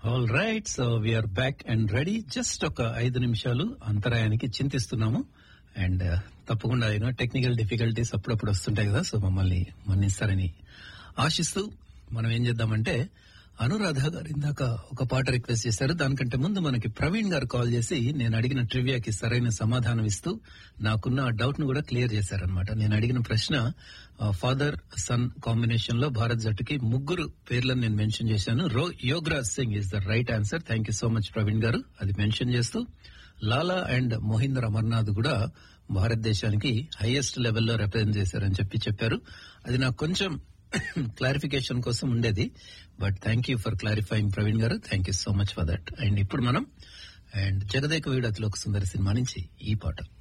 all right so we're back and ready just ఒక ఐదు నిమిషాలు అంతరాయానికి చింతిస్తున్నాము అండ్ తప్పకుండా యూనో టెక్నికల్ డిఫికల్టీస్ అప్పుడప్పుడు వస్తుంటాయి కదా సో మమ్మల్ని మన్నిస్తారని ఆశిస్తూ మనం ఏం చేద్దామంటే అనురాధ గారు ఇందాక ఒక పాట రిక్వెస్ట్ చేశారు దానికంటే ముందు మనకి ప్రవీణ్ గారు కాల్ చేసి నేను అడిగిన ట్రివియాకి సరైన సమాధానం ఇస్తూ నాకున్న డౌట్ ను కూడా క్లియర్ చేశారనమాట నేను అడిగిన ప్రశ్న ఫాదర్ సన్ కాంబినేషన్ లో భారత్ జట్టుకి ముగ్గురు పేర్లను నేను మెన్షన్ చేశాను రో Yograj Singh is the right answer thank you so much Praveen గారు అది మెన్షన్ చేస్తూ లాలా అండ్ మోహిందర్ అమర్నాథ్ కూడా భారతదేశానికి హైయెస్ట్ లెవెల్లో రిప్రజెంట్ చేశారని చెప్పి చెప్పారు అది నాకు కొంచెం క్లారిఫికేషన్ కోసం ఉండేది but thank you for clarifying Praveen గారు thank you so much for that and ఇప్పుడు మనం అండ్ జగదేక వీడు అతిలోక సుందరి సినిమా నుంచి ఈ పాట